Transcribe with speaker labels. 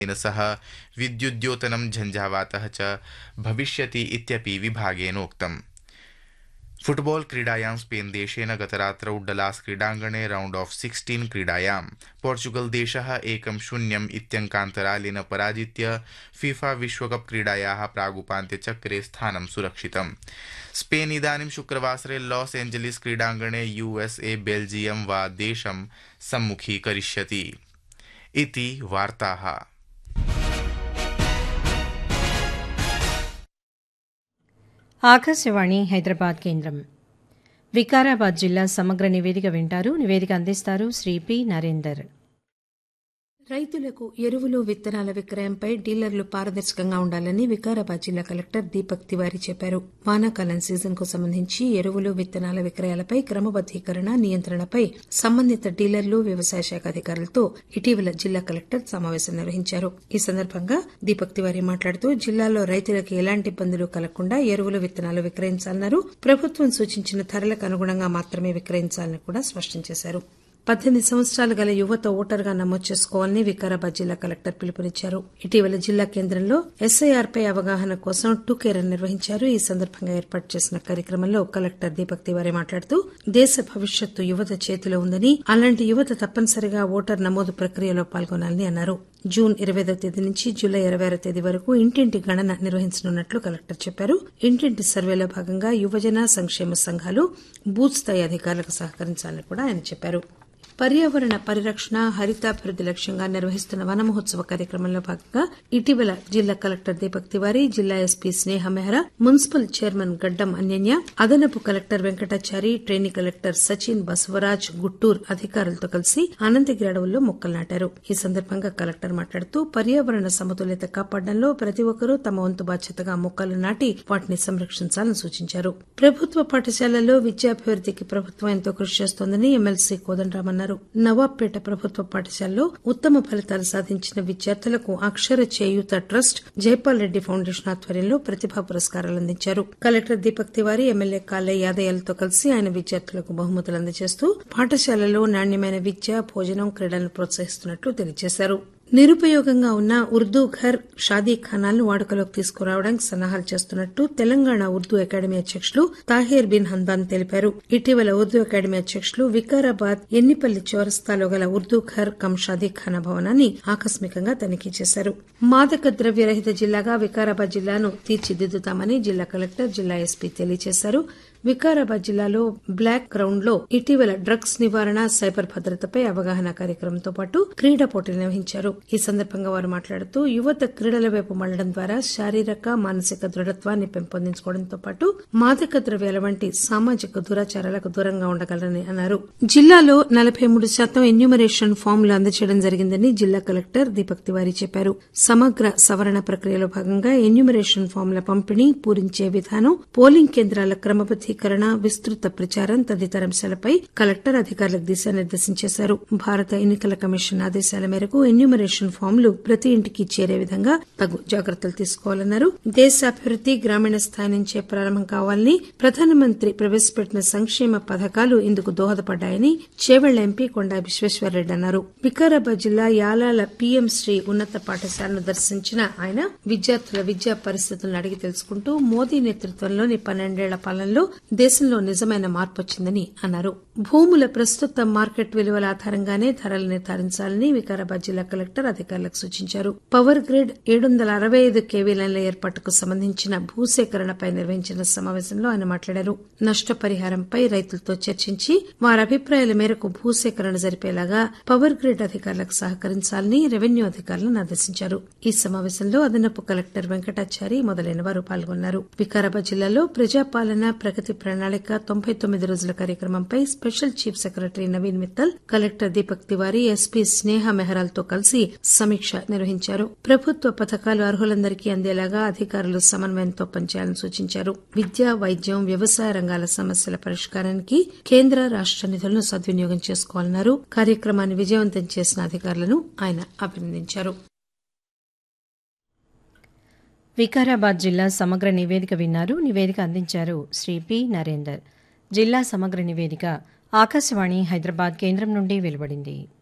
Speaker 1: तेन सह विद्युद्योतनं झञ्झावातः च भविष्यति इत्यपि विभागेनोक्तम् फुटबॉल क्रीडायां स्पेन देशेन गतरात्रौ डलास क्रीडाङ्गणे राउण्ड ऑफ सिक्सटीन् क्रीडायां पोर्चुगल देशः एकं शून्यम् इत्यङ्कान्तरालेन पराजित्य फीफा विश्वकप क्रीडायाः प्रागुपान्त्यचक्रे स्थानं सुरक्षितम् स्पेन इदानीं शुक्रवासरे लॉस एञ्जलिस क्रीडाङ्गणे यूएसए बेल्जियम वा देशं सम्मुखीकरिष्यति इति वार्ताः
Speaker 2: ఆకాశవాణి హైదరాబాద్ కేంద్రం వికారాబాద్ జిల్లా సమగ్ర నివేదిక వింటారు నివేదిక అందిస్తారు శ్రీ పి నరేందర్
Speaker 3: రైతులకు ఎరువులు విత్తనాల విక్రయంపై డీలర్లు పారదర్శకంగా ఉండాలని వికారాబాద్ జిల్లా కలెక్టర్ దీపక్ తివారీ చెప్పారు వానాకాలం సీజన్ కు సంబంధించి ఎరువులు విత్తనాల విక్రయాలపై క్రమబద్దీకరణ నియంత్రణపై సంబంధిత డీలర్లు వ్యవసాయ శాఖ అధికారులతో ఇటీవల జిల్లా కలెక్టర్ సమావేశం నిర్వహించారు ఈ సందర్భంగా దీపక్ తివారీ మాట్లాడుతూ జిల్లాలో రైతులకు ఎలాంటి ఇబ్బందులు కలగకుండా ఎరువులు విత్తనాలు విక్రయించాలన్నారు ప్రభుత్వం సూచించిన ధరలకు అనుగుణంగా మాత్రమే విక్రయించాలని కూడా స్పష్టం చేశారు పద్దెనిమిది సంవత్సరాలు గల యువత ఓటర్గా నమోదు చేసుకోవాలని వికారాబాద్ జిల్లా కలెక్టర్ పిలుపునిచ్చారు ఇటీవల జిల్లా కేంద్రంలో ఎస్ఐఆర్ పై అవగాహన కోసం టూకే రన్ నిర్వహించారు ఈ సందర్భంగా ఏర్పాటు చేసిన కార్యక్రమంలో కలెక్టర్ దీపక్ తివారీ మాట్లాడుతూ దేశ భవిష్యత్తు యువత చేతిలో ఉందని అలాంటి యువత తప్పనిసరిగా ఓటర్ నమోదు ప్రక్రియలో పాల్గొనాలని అన్నారు జూన్ ఇరవైదో తేదీ నుంచి జూలై ఇరవై ఆరో తేదీ వరకు ఇంటింటి గణన నిర్వహించనున్నట్లు కలెక్టర్ చెప్పారు ఇంటింటి సర్వేలో భాగంగా యువజన సంక్షేమ సంఘాలు బూత్ స్థాయి అధికారులకు సహకరించాలని కూడా ఆయన చెప్పారు పర్యావరణ పరిరక్షణ హరితాభివృద్ది లక్ష్యంగా నిర్వహిస్తున్న వన మహోత్సవ కార్యక్రమంలో భాగంగా ఇటీవల జిల్లా కలెక్టర్ దీపక్ తివారీ జిల్లా SP Sneha Mehra municipal chairman Gaddam Ananya అదనపు collector Venkatachari trainee collector Sachin Basavaraj Guttur అధికారులతో కలిసి అనంతగిరి అడవుల్లో మొక్కలు నాటారు ఈ సందర్భంగా కలెక్టర్ మాట్లాడుతూ పర్యావరణ సమతుల్యత కాపాడడంలో ప్రతి ఒక్కరూ తమ వంతు బాధ్యతగా మొక్కలు నాటి వాటిని సంరక్షించాలని సూచించారు ప్రభుత్వ పాఠశాలల్లో విద్యాభివృద్దికి ప్రభుత్వం ఎంతో కృషి చేస్తోందని ఎమ్మెల్సీ కోదండరాం అన్నారు నవాబ్పేట ప్రభుత్వ పాఠశాలలో ఉత్తమ ఫలితాలు సాధించిన విద్యార్థులకు అక్షర చేయూత ట్రస్ట్ జైపాల్ రెడ్డి ఫౌండేషన్ ఆధ్వర్యంలో ప్రతిభా పురస్కారాలు అందించారు కలెక్టర్ దీపక్ తివారీ ఎమ్మెల్యే కాలే యాదయ్యలతో కలిసి ఆయన విద్యార్థులకు బహుమతులు అందజేస్తూ పాఠశాలలో నాణ్యమైన విద్య భోజనం క్రీడలను ప్రోత్సహిస్తున్నట్లు తెలియజేశారు నిరుపయోగంగా ఉన్న ఉర్దూ ఘర్ షాదీ ఖానాలను వాడుకలోకి తీసుకురావడానికి సన్నాహాలు చేస్తున్నట్టు తెలంగాణ ఉర్దూ అకాడమీ అధ్యకులు తాహీర్ బిన్ హందాన్ తెలిపారు ఇటీవల ఉర్దూ అకాడమీ అధ్యకులు వికారాబాద్ ఎన్నిపల్లి చౌరస్తాలో గల ఉర్దూ ఘర్ కమ్ షాదీఖానా భవనాన్ని ఆకస్మికంగా తనిఖీ చేశారు మాదక ద్రవ్య రహిత జిల్లాగా వికారాబాద్ జిల్లాను తీర్చిదిద్దుతామని జిల్లా కలెక్టర్ జిల్లా ఎస్పీ తెలియజేశారు వికారాబాద్ జిల్లాలో బ్లాక్ గ్రౌండ్ లో ఇటీవల డ్రగ్స్ నివారణ సైబర్ భద్రతపై అవగాహన కార్యక్రమంతో పాటు క్రీడా పోటీలు నిర్వహించారు ఈ సందర్భంగా వారు మాట్లాడుతూ యువత క్రీడల వైపు మళ్లడం ద్వారా శారీరక మానసిక దృఢత్వాన్ని పెంపొందించుకోవడంతో పాటు మాదక ద్రవ్యాల వంటి సామాజిక దురాచారాలకు దూరంగా ఉండగలరని అన్నారు జిల్లాలో నలభై మూడు శాతం ఎన్యూమరేషన్ ఫామ్లు అందజేయడం జరిగిందని జిల్లా కలెక్టర్ దీపక్ తివారీ చెప్పారు సమగ్ర సవరణ ప్రక్రియలో భాగంగా ఎన్యూమరేషన్ ఫామ్ల పంపిణీ పూరించే విధానం పోలింగ్ కేంద్రాల క్రమబద్దీ వ్యక్తీకరణ విస్తృత ప్రచారం తదితర అంశాలపై కలెక్టర్ అధికారులకు దిశానిర్దేశం చేశారు భారత ఎన్నికల కమిషన్ ఆదేశాల మేరకు ఎన్యూమరేషన్ ఫామ్లు ప్రతి ఇంటికి చేరే విధంగా తగు జాగ్రత్తలు తీసుకోవాలన్నారు దేశాభివృద్ది గ్రామీణ స్థాయి నుంచే ప్రారంభం కావాలని ప్రధానమంత్రి ప్రవేశపెట్టిన సంక్షేమ పథకాలు ఇందుకు దోహదపడ్డాయని చేవెళ్ల ఎంపీ కొండా విశ్వేశ్వరరెడ్డి అన్నారు వికారాబాద్ జిల్లా యాలాల పీఎం శ్రీ ఉన్నత పాఠశాలను దర్శించిన ఆయన విద్యార్థుల విద్యా పరిస్థితులను అడిగి తెలుసుకుంటూ మోదీ నేతృత్వంలోని పన్నెండేళ్ల పాలనలో దేశంలో నిజమైన మార్పు వచ్చిందని అన్నారు భూముల ప్రస్తుత మార్కెట్ విలువల ఆధారంగానే ధరలు నిర్ధారించాలని వికారాబాద్ జిల్లా కలెక్టర్ అధికారులకు సూచించారు పవర్ గ్రిడ్ ఏడు వందల అరవై ఐదు కేవీ లైన్ల ఏర్పాటుకు సంబంధించిన భూసేకరణపై నిర్వహించిన సమావేశంలో ఆయన మాట్లాడారు నష్టపరిహారంపై రైతులతో చర్చించి వారి అభిప్రాయాల మేరకు భూసేకరణ జరిపేలాగా పవర్ గ్రిడ్ అధికారులకు సహకరించాలని రెవెన్యూ అధికారులను ఆదేశించారు ఈ సమావేశంలో అదనపు కలెక్టర్ వెంకటాచారి మొదలైన వారు పాల్గొన్నారు వికారాబాద్ జిల్లాలో ప్రజాపాలన ప్రగతి ప్రణాళిక తొంభై తొమ్మిది రోజుల కార్యక్రమంపై special chief secretary Naveen Mittal collector Deepak Tiwari SP Sneha మెహరాల్తో కలిసి సమీక్ష నిర్వహించారు ప్రభుత్వ పథకాలు అర్హులందరికీ అందేలాగా అధికారులు సమన్వయంతో పనిచేయాలని సూచించారు విద్య వైద్యం వ్యవసాయ రంగాల సమస్యల పరిష్కారానికి కేంద్ర రాష్ట నిధులను సద్వినియోగం చేసుకోవాలన్నారు కార్యక్రమాన్ని విజయవంతం చేసిన అధికారులను ఆయన అభినందించారు
Speaker 2: వికారాబాద్ జిల్లా సమగ్ర నివేదిక విన్నారు నివేదిక అందించారు శ్రీ పి నరేందర్ జిల్లా సమగ్ర నివేదిక ఆకాశవాణి హైదరాబాద్ కేంద్రం నుండి వెలువడింది